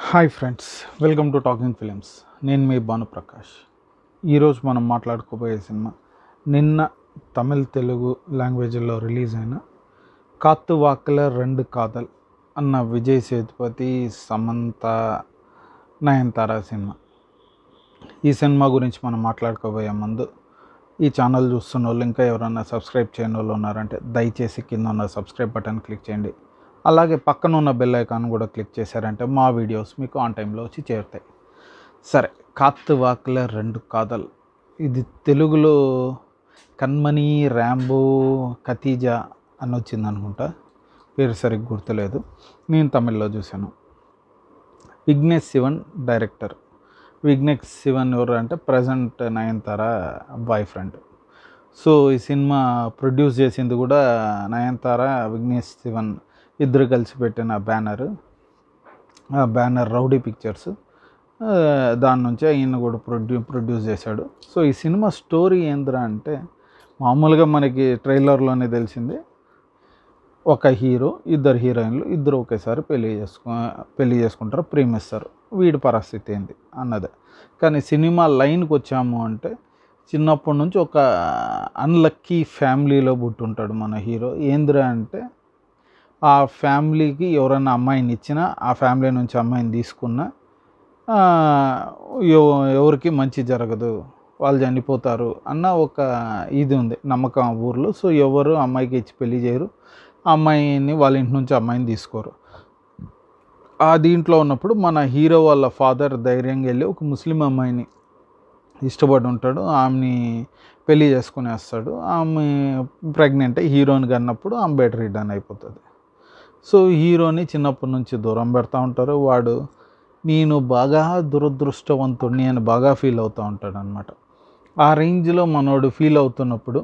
hi friends welcome to talking films నేను మీ భానుప్రకాష్ ఈరోజు మనం మాట్లాడుకోబోయే సినిమా నిన్న తమిళ్ తెలుగు లాంగ్వేజ్లో రిలీజ్ అయిన కాత్తు వాక్కుల రెండు కాదల్ అన్న విజయ్ సేతుపతి సమంత నయనతార సినిమా ఈ సినిమా గురించి మనం మాట్లాడుకోబోయే ముందు ఈ ఛానల్ చూస్తున్న వాళ్ళు ఇంకా ఎవరైనా సబ్స్క్రైబ్ చేయని వాళ్ళు ఉన్నారంటే దయచేసి కింద ఉన్న సబ్స్క్రైబ్ బటన్ క్లిక్ చేయండి అలాగే పక్కన ఉన్న బెల్ ఐకాన్ కూడా క్లిక్ చేశారంటే మా వీడియోస్ మీకు ఆన్ టైంలో వచ్చి చేరుతాయి సరే కాత్తు వాకుల రెండు కాదల్ ఇది తెలుగులో కన్మణి ర్యాంబో ఖతీజా అని వచ్చింది అనుకుంటా పేరు సరిగ్గా గుర్తులేదు నేను తమిళ్లో చూశాను విఘ్నేష్ శివన్ డైరెక్టర్ విఘ్నేష్ శివన్ ఎవరు అంటే present Nayanthara boy friend so ఈ సినిమా ప్రొడ్యూస్ చేసింది కూడా నయనతార విఘ్నేష్ శివన్ ఇద్దరు కలిసి పెట్టిన బ్యానర్ ఆ బ్యానర్ రౌడీ పిక్చర్స్ ఆ, దాని నుంచే ఈయన కూడా ప్రొడ్యూ ప్రొడ్యూస్ చేశాడు సో ఈ సినిమా స్టోరీ ఏందిరా అంటే మామూలుగా మనకి ట్రైలర్లోనే తెలిసింది ఒక హీరో ఇద్దరు హీరోయిన్లు ఇద్దరు ఒకేసారి పెళ్లి చేసుకో పెళ్లి చేసుకుంటారు ప్రేమిస్తారు వీడి పరిస్థితి ఏంది అన్నదే కానీ సినిమా లైన్కి వచ్చాము అంటే చిన్నప్పటి నుంచి ఒక అన్లక్కీ ఫ్యామిలీలో పుట్టుంటాడు మన హీరో ఏందిరా అంటే ఆ ఫ్యామిలీకి ఎవరైనా అమ్మాయిని ఇచ్చినా ఆ ఫ్యామిలీ నుంచి అమ్మాయిని తీసుకున్నా ఆ, ఎవ- ఎవరికి మంచి జరగదు వాళ్ళు చనిపోతారు అన్న ఒక ఇది ఉంది నమ్మకం ఆ ఊర్లో సో ఎవరు అమ్మాయికి ఇచ్చి పెళ్లి చేయరు ఆ అమ్మాయిని వాళ్ళ ఇంటి నుంచి అమ్మాయిని తీసుకోరు ఆ దీంట్లో ఉన్నప్పుడు మన హీరో వాళ్ళ ఫాదర్ ధైర్యంగా వెళ్ళి ఒక ముస్లిం అమ్మాయిని ఇష్టపడి ఉంటాడు ఆమెని పెళ్లి చేసుకునేస్తాడు ఆమె ప్రెగ్నెంట్ హీరోయిన్గా అన్నప్పుడు ఆమె బెడ్ రిటర్న్ అయిపోతుంది సో హీరోని చిన్నప్పటి నుంచి దూరం పెడతా ఉంటారు వాడు నేను బాగా దురదృష్టవంతుడిని అని బాగా ఫీల్ అవుతూ ఉంటాడు అనమాట ఆ రేంజ్లో మనోడు ఫీల్ అవుతున్నప్పుడు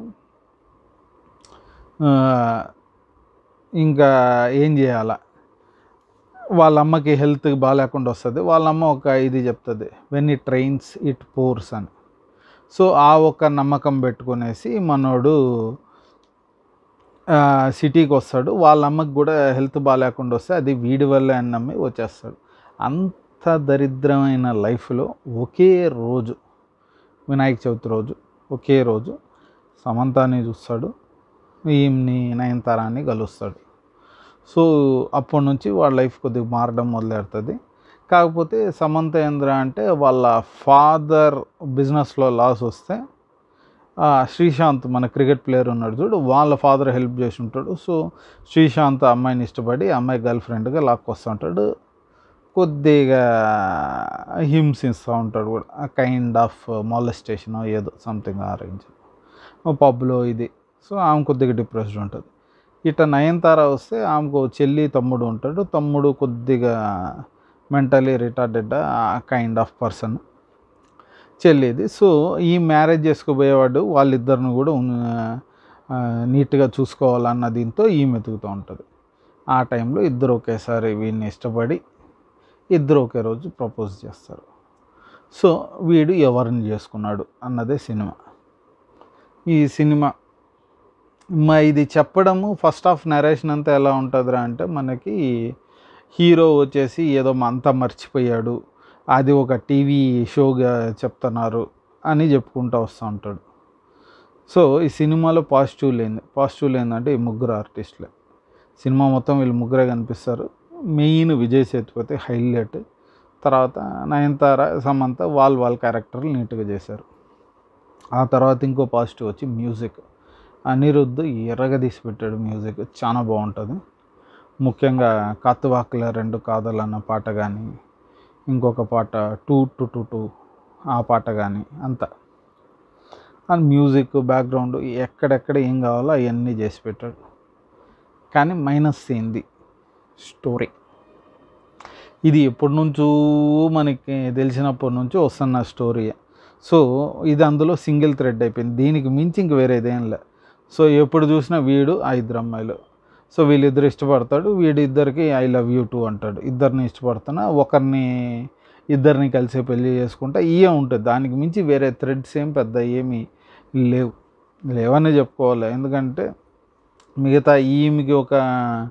ఆ, ఇంకా ఏం చేయాలా వాళ్ళ అమ్మకి హెల్త్ బాగాలేకుండా వస్తుంది వాళ్ళ అమ్మ ఒక ఇది చెప్తుంది when it trains it pours అని సో ఆ ఒక నమ్మకం పెట్టుకునేసి మనోడు ఆ, సిటీకి వస్తాడు వాళ్ళ అమ్మకి కూడా హెల్త్ బాగాలేకుండా వస్తే అది వీడి వల్లే అని నమ్మి వచ్చేస్తాడు అంత దరిద్రమైన లైఫ్లో ఒకే రోజు వినాయక చవితి రోజు ఒకే రోజు సమంతాని చూస్తాడు ఈమెని నయనతారాన్ని కలుస్తాడు సో అప్పటి నుంచి వాళ్ళ లైఫ్ కొద్దిగా మారడం మొదలెడుతుంది కాకపోతే సమంత ఏంద్ర అంటే వాళ్ళ ఫాదర్ బిజినెస్లో లాస్ వస్తే ఆ, శ్రీశాంత్ మన క్రికెట్ ప్లేయర్ ఉన్నాడు చూడు వాళ్ళ ఫాదర్ హెల్ప్ చేసి ఉంటాడు సో శ్రీశాంత్ ఆ అమ్మాయిని ఇష్టపడి ఆ అమ్మాయి గర్ల్ ఫ్రెండ్గా లాక్కొస్తూ ఉంటాడు కొద్దిగా హింసిస్తూ ఉంటాడు కూడా కైండ్ ఆఫ్ మాలెస్టేషన్ ఏదో సంథింగ్ ఆ రేంజ్ పబ్లో ఇది సో ఆమె కొద్దిగా డిప్రెస్డ్ ఉంటుంది ఇట నయనతార వస్తే ఆమెకు చెల్లి తమ్ముడు ఉంటాడు తమ్ముడు కొద్దిగా mentally retarded kind of person చెల్లిది సో ఈ మ్యారేజ్ చేసుకోబోయేవాడు వాళ్ళిద్దరిని కూడా ఆ, నీట్గా చూసుకోవాలన్న దీంతో ఈమె ఎతుకుతూ ఉంటుంది ఆ టైంలో ఇద్దరు ఒకేసారి వీడిని ఇష్టపడి ఇద్దరు ఒకే రోజు ప్రపోజ్ చేస్తారు సో వీడు ఎవరిని చేసుకున్నాడు అన్నదే సినిమా ఈ సినిమా మా ఇది చెప్పడము ఫస్ట్ హాఫ్ నరేషన్ అంతా ఎలా ఉంటుందిరా అంటే మనకి హీరో వచ్చేసి ఏదో అంతా మర్చిపోయాడు అది ఒక టీవీ షోగా చెప్తున్నారు అని చెప్పుకుంటూ వస్తూ ఉంటాడు సో ఈ సినిమాలో పాజిటివ్ లేని పాజిటివ్ ఏంటంటే ఈ ముగ్గురు ఆర్టిస్టులే సినిమా మొత్తం వీళ్ళు ముగ్గురే కనిపిస్తారు మెయిన్ విజయ్ సేతుపతి హైలైట్ తర్వాత నయనతార సమంత వాళ్ళు వాళ్ళ క్యారెక్టర్లు నీట్గా చేశారు ఆ తర్వాత ఇంకో పాజిటివ్ వచ్చి మ్యూజిక్ అనిరుద్ధ్ ఎర్రగా తీసి పెట్టాడు మ్యూజిక్ చాలా బాగుంటుంది ముఖ్యంగా కత్తువాకుల రెండు కాదలు అన్న పాట కానీ ఇంకొక పాట టూ టూ టూ టూ ఆ పాట కానీ అంతా అండ్ మ్యూజిక్ బ్యాక్గ్రౌండ్ ఎక్కడెక్కడ ఏం కావాలో అవన్నీ చేసి పెట్టాడు కానీ మైనస్ ఏంది స్టోరీ ఇది ఎప్పటి నుంచో మనకి తెలిసినప్పటి నుంచి వస్తున్న స్టోరీ సో ఇది అందులో సింగిల్ థ్రెడ్ అయిపోయింది దీనికి మించి ఇంక వేరేదేం లే సో ఎప్పుడు చూసినా వీడు ఆ ఇద్దరు అమ్మాయిలు సో వీళ్ళిద్దరు ఇష్టపడతాడు వీడిద్దరికి ఐ లవ్ యూ టూ అంటాడు ఇద్దరిని ఇష్టపడుతున్నా ఒకరిని ఇద్దరిని కలిసే పెళ్లి చేసుకుంటా ఇయే ఉంటుంది దానికి మించి వేరే థ్రెడ్స్ ఏం పెద్ద ఏమీ లేవు లేవనే చెప్పుకోవాలి ఎందుకంటే మిగతా ఈమెకి ఒక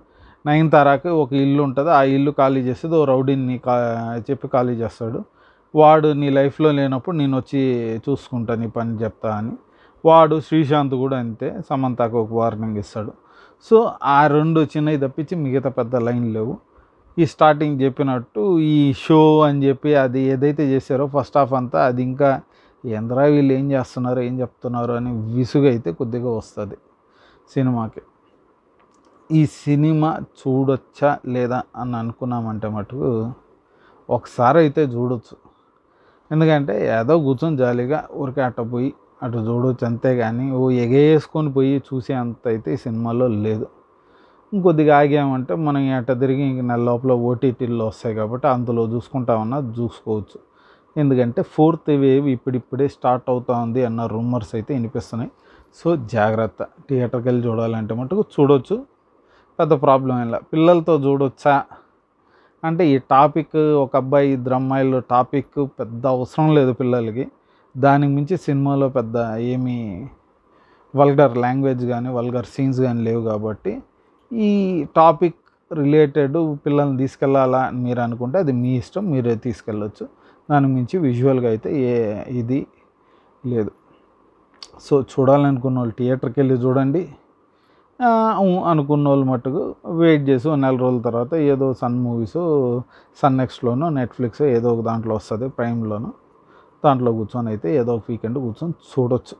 నయనతారాకి ఒక ఇల్లు ఉంటుంది ఆ ఇల్లు ఖాళీ చేసేది ఓ రౌడీని కా చెప్పి ఖాళీ చేస్తాడు వాడు నీ లైఫ్లో లేనప్పుడు నేను వచ్చి చూసుకుంటా నీ పని చెప్తా అని వాడు శ్రీశాంత్ కూడా అంతే సమంతకు ఒక వార్నింగ్ ఇస్తాడు సో ఆ రెండు చిన్నవి తప్పించి మిగతా పెద్ద లైన్ లేవు ఈ స్టార్టింగ్ చెప్పినట్టు ఈ షో అని చెప్పి అది ఏదైతే చేశారో ఫస్ట్ హాఫ్ అంతా అది ఇంకా ఎందరా వీళ్ళు ఏం చేస్తున్నారు ఏం చెప్తున్నారు అని విసుగు అయితే కొద్దిగా వస్తుంది సినిమాకి ఈ సినిమా చూడొచ్చా లేదా అని అనుకున్నామంటే మటుకు ఒకసారి అయితే చూడొచ్చు ఎందుకంటే ఏదో కూర్చొని జాలీగా ఊరికే అట్ట పోయి అటు చూడొచ్చు అంతేగాని ఓ ఎగేసుకొని పోయి చూసే అంత అయితే ఈ సినిమాలో లేదు ఇంకొద్దిగా ఆగామంటే మనం అట్ట తిరిగి ఇంక నెల లోపల ఓటీటీల్లో వస్తాయి కాబట్టి అందులో చూసుకుంటామన్నా చూసుకోవచ్చు ఎందుకంటే ఫోర్త్ వేవ్ ఇప్పుడిప్పుడే స్టార్ట్ అవుతా ఉంది అన్న రూమర్స్ అయితే వినిపిస్తున్నాయి సో జాగ్రత్త థియేటర్కి వెళ్ళి చూడాలంటే మటుకు చూడొచ్చు పెద్ద ప్రాబ్లం ఏం లేదు పిల్లలతో చూడొచ్చా అంటే ఈ టాపిక్ ఒక అబ్బాయి ఇద్దరు అమ్మాయిలు టాపిక్ పెద్ద అవసరం లేదు పిల్లలకి దానికి మించి సినిమాలో పెద్ద ఏమీ వల్గర్ లాంగ్వేజ్ కానీ వల్గర్ సీన్స్ కానీ లేవు కాబట్టి ఈ టాపిక్ రిలేటెడ్ పిల్లల్ని తీసుకెళ్ళాలా అని మీరు అనుకుంటే అది మీ ఇష్టం మీరే తీసుకెళ్ళొచ్చు దానికి మించి విజువల్గా అయితే ఏ ఇది లేదు సో చూడాలనుకున్న వాళ్ళు థియేటర్కి వెళ్ళి చూడండి ఆ, ఊ అనుకున్న వాళ్ళు మట్టుకు వెయిట్ చేసి ఓ నెల రోజుల తర్వాత ఏదో సన్ మూవీస్ సన్ నెక్స్ట్లోనో నెట్ఫ్లిక్స్ ఏదో ఒక దాంట్లో వస్తుంది ప్రైమ్లోనో దాంట్లో కూర్చొని అయితే ఏదో ఒక వీకెండ్ కూర్చొని చూడొచ్చు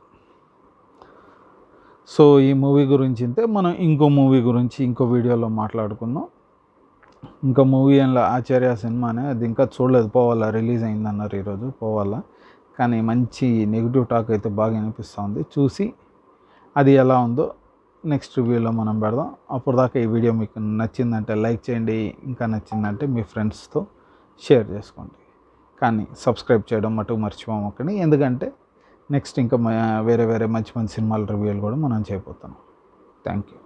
సో ఈ మూవీ గురించి అయితే మనం ఇంకో మూవీ గురించి ఇంకో వీడియోలో మాట్లాడుకుందాం ఇంకో మూవీ ఏంలా ఆచార్య సినిమానే అది ఇంకా చూడలేదు పోవాలా రిలీజ్ అయిందన్నారు ఈరోజు పోవాలా కానీ మంచి నెగిటివ్ టాక్ అయితే బాగా అనిపిస్తుంది చూసి అది ఎలా ఉందో నెక్స్ట్ రివ్యూలో మనం పెడదాం అప్పుడు దాకా ఈ వీడియో మీకు నచ్చిందంటే లైక్ చేయండి ఇంకా నచ్చిందంటే మీ ఫ్రెండ్స్తో షేర్ చేసుకోండి కానీ సబ్స్క్రైబ్ చేయడం మటుకు మర్చిపోమకండి ఎందుకంటే నెక్స్ట్ ఇంకా మ- వేరే వేరే మంచి మంచి సినిమాల రివ్యూలు కూడా మనం చేయబోతున్నాం థ్యాంక్ యూ